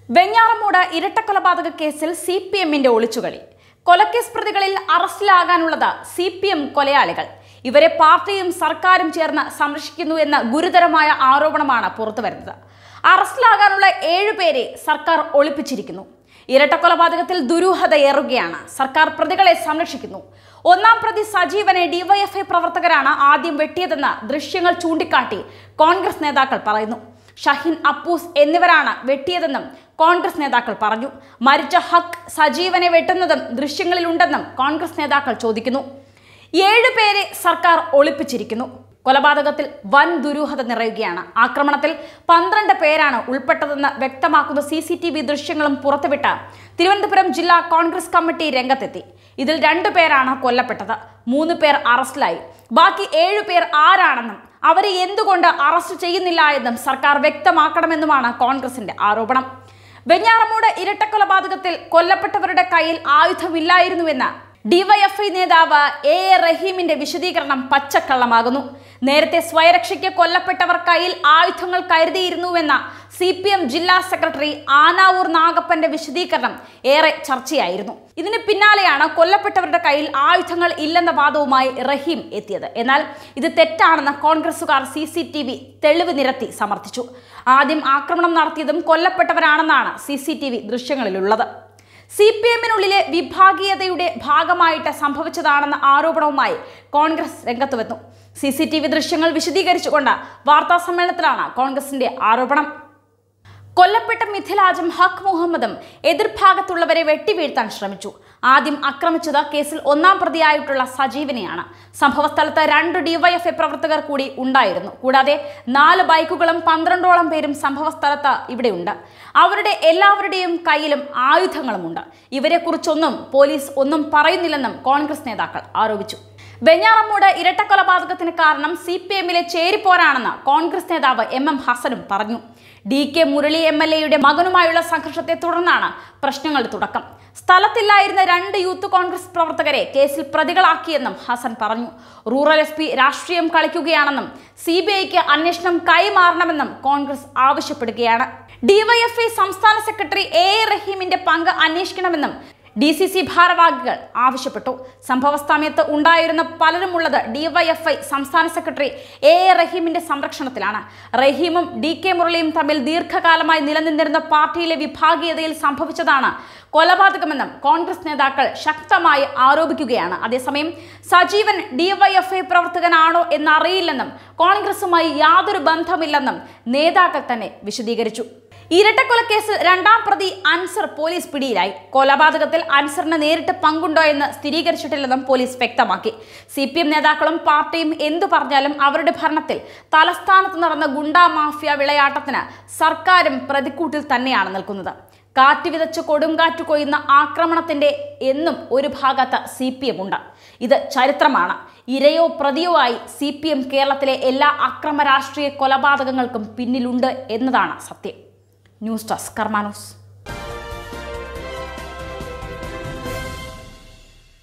വെഞ്ഞാറമൂട് ഇരട്ടക്കൊലപാതക കേസിൽ C P എമ്മിന്റെ ഒളിച്ചുകളി കൊലക്കേസ് പ്രതികളിൽ അറസ്റ്റിലാകാനുള്ളത് സി പി എം കൊലയാളികൾ ഇവരെ പാർട്ടിയും സർക്കാരും ചേർന്ന് സംരക്ഷിക്കുന്നു എന്ന ഗുരുതരമായ ആരോപണമാണ് പുറത്തുവരുന്നത് അറസ്റ്റിലാകാനുള്ള ഏഴുപേരെ സർക്കാർ ഒളിപ്പിച്ചിരിക്കുന്നു ഇരട്ടക്കൊലപാതകത്തിൽ ദുരൂഹതയേറുകയാണ് സർക്കാർ പ്രതികളെ സംരക്ഷിക്കുന്നു ഒന്നാം പ്രതി സജീവനെ ഡിവൈഎഫ്ഐ പ്രവർത്തകരാണ് ആദ്യം വെട്ടിയതെന്ന് ദൃശ്യങ്ങൾ ചൂണ്ടിക്കാട്ടി കോൺഗ്രസ് നേതാക്കൾ പറയുന്നു ഷഹീൻ അപ്പൂസ് എന്നിവരാണ് വെട്ടിയതെന്നും കോൺഗ്രസ് നേതാക്കൾ പറഞ്ഞു മരിച്ച ഹക്ക് സജീവനെ വെട്ടുന്നതും ദൃശ്യങ്ങളിലുണ്ടെന്നും കോൺഗ്രസ് നേതാക്കൾ ചോദിക്കുന്നു ഏഴ് പേരെ സർക്കാർ ഒളിപ്പിച്ചിരിക്കുന്നു കൊലപാതകത്തിൽ വൻ ദുരൂഹത നിറയുകയാണ് ആക്രമണത്തിൽ പന്ത്രണ്ട് പേരാണ് ഉൾപ്പെട്ടതെന്ന് വ്യക്തമാക്കുന്ന സി സി ടി വി ദൃശ്യങ്ങളും പുറത്തുവിട്ട തിരുവനന്തപുരം ജില്ലാ കോൺഗ്രസ് കമ്മിറ്റി രംഗത്തെത്തി ഇതിൽ രണ്ടു പേരാണ് കൊല്ലപ്പെട്ടത് മൂന്ന് പേർ അറസ്റ്റിലായി ബാക്കി ഏഴു പേർ ആരാണെന്നും അവരെ എന്തുകൊണ്ട് അറസ്റ്റ് ചെയ്യുന്നില്ല എന്നും സർക്കാർ വ്യക്തമാക്കണമെന്നുമാണ് കോൺഗ്രസിന്റെ ആരോപണം വെഞ്ഞാറമൂട് ഇരട്ടക്കൊലപാതകത്തിൽ കൊല്ലപ്പെട്ടവരുടെ കയ്യിൽ ആയുധമില്ലായിരുന്നുവെന്ന് ഡിവൈഎഫ്ഐ നേതാവ് എ എ റഹീമിന്റെ വിശദീകരണം പച്ചക്കള്ളമാകുന്നു നേരത്തെ സ്വയരക്ഷയ്ക്ക് കൊല്ലപ്പെട്ടവർ കയ്യിൽ ആയുധങ്ങൾ കരുതിയിരുന്നുവെന്ന സി പി എം ജില്ലാ സെക്രട്ടറി ആനാവൂർ നാഗപ്പന്റെ വിശദീകരണം ഏറെ ചർച്ചയായിരുന്നു ഇതിന് പിന്നാലെയാണ് കൊല്ലപ്പെട്ടവരുടെ കയ്യിൽ ആയുധങ്ങൾ ഇല്ലെന്ന വാദവുമായി റഹീം എത്തിയത് എന്നാൽ ഇത് തെറ്റാണെന്ന് കോൺഗ്രസുകാർ സി സി ടി വി തെളിവ് നിരത്തി സമർത്ഥിച്ചു ആദ്യം ആക്രമണം നടത്തിയതും കൊല്ലപ്പെട്ടവരാണെന്നാണ് സി സി ടി വി ദൃശ്യങ്ങളിലുള്ളത് സി പി എമ്മിനുള്ളിലെ വിഭാഗീയതയുടെ ഭാഗമായിട്ട് സംഭവിച്ചതാണെന്ന ആരോപണവുമായി കോൺഗ്രസ് രംഗത്ത് വന്നു സി സി ടി വി ദൃശ്യങ്ങൾ വിശദീകരിച്ചുകൊണ്ട് വാർത്താ സമ്മേളനത്തിലാണ് കോൺഗ്രസിന്റെ ആരോപണം കൊല്ലപ്പെട്ട മിഥിലാജും ഹക്ക് മുഹമ്മദും എതിർഭാഗത്തുള്ളവരെ വെട്ടിവീഴ്ത്താൻ ശ്രമിച്ചു ആദ്യം ആക്രമിച്ചത് കേസിൽ ഒന്നാം പ്രതിയായിട്ടുള്ള സജീവനെയാണ് സംഭവസ്ഥലത്ത് രണ്ട് ഡിവൈഎഫ്ഐ പ്രവർത്തകർ കൂടി ഉണ്ടായിരുന്നു കൂടാതെ നാല് ബൈക്കുകളും പന്ത്രണ്ടോളം പേരും സംഭവസ്ഥലത്ത് ഇവിടെയുണ്ട് അവരുടെ എല്ലാവരുടെയും കയ്യിലും ആയുധങ്ങളുമുണ്ട് ഇവരെക്കുറിച്ചൊന്നും പോലീസ് ഒന്നും പറയുന്നില്ലെന്നും കോൺഗ്രസ് നേതാക്കൾ ആരോപിച്ചു വെഞ്ഞാറമ്മൂട് ഇരട്ടക്കൊലപാതകത്തിന് കാരണം സി പി എമ്മിലെ ചേരിപ്പോരാണെന്ന് കോൺഗ്രസ് നേതാവ് എം എം ഹസനും പറഞ്ഞു D K Murali M L എയുടെ മകനുമായുള്ള സംഘർഷത്തെ തുടർന്നാണ് പ്രശ്നങ്ങളുടെ തുടക്കം സ്ഥലത്തില്ലായിരുന്ന രണ്ട് യൂത്ത് കോൺഗ്രസ് പ്രവർത്തകരെ കേസിൽ പ്രതികളാക്കിയെന്നും ഹസൻ പറഞ്ഞു റൂറൽ എസ് പി രാഷ്ട്രീയം കളിക്കുകയാണെന്നും സി ബി ഐക്ക് അന്വേഷണം കൈമാറണമെന്നും കോൺഗ്രസ് ആവശ്യപ്പെടുകയാണ് ഡിവൈഎഫ്ഐ സംസ്ഥാന സെക്രട്ടറി എ എ റഹീമിന്റെ പങ്ക് അന്വേഷിക്കണമെന്നും ഡി സി സി ഭാരവാഹികൾ ആവശ്യപ്പെട്ടു സംഭവ സമയത്ത് ഉണ്ടായിരുന്ന പലരുമുള്ളത് ഡിവൈഎഫ്ഐ സംസ്ഥാന സെക്രട്ടറി എ എ റഹീമിന്റെ സംരക്ഷണത്തിലാണ് റഹീമും ഡി കെ മുരളിയും തമ്മിൽ ദീർഘകാലമായി നിലനിന്നിരുന്ന പാർട്ടിയിലെ വിഭാഗീയതയിൽ സംഭവിച്ചതാണ് കൊലപാതകമെന്നും കോൺഗ്രസ് നേതാക്കൾ ശക്തമായി ആരോപിക്കുകയാണ് അതേസമയം സജീവൻ ഡിവൈഎഫ്ഐ പ്രവർത്തകനാണോ എന്നറിയില്ലെന്നും കോൺഗ്രസുമായി യാതൊരു ബന്ധമില്ലെന്നും നേതാക്കൾ തന്നെ വിശദീകരിച്ചു ഇരട്ടക്കൊലക്കേസിൽ രണ്ടാം പ്രതി അൻസർ പോലീസ് പിടിയിലായി കൊലപാതകത്തിൽ അൻസറിന് നേരിട്ട് പങ്കുണ്ടോ എന്ന് സ്ഥിരീകരിച്ചിട്ടില്ലെന്നും പോലീസ് വ്യക്തമാക്കി സി പി എം നേതാക്കളും പാർട്ടിയും എന്തു പറഞ്ഞാലും അവരുടെ ഭരണത്തിൽ തലസ്ഥാനത്ത് നടന്ന ഗുണ്ടാ മാഫിയ വിളയാട്ടത്തിന് സർക്കാരും പ്രതിക്കൂട്ടിൽ തന്നെയാണ് നിൽക്കുന്നത് കാറ്റ് വിതച്ച് കൊടുങ്കാറ്റ് കൊയ്യുന്ന ആക്രമണത്തിന്റെ എന്നും ഒരു ഭാഗത്ത് സി പി എം ഉണ്ട് ഇത് ചരിത്രമാണ് ഇരയോ പ്രതിയോ ആയി സി പി എം കേരളത്തിലെ എല്ലാ അക്രമ രാഷ്ട്രീയ കൊലപാതകങ്ങൾക്കും പിന്നിലുണ്ട് എന്നതാണ് സത്യം ന്യൂസ് ഡെസ്ക് കർമാനോസ്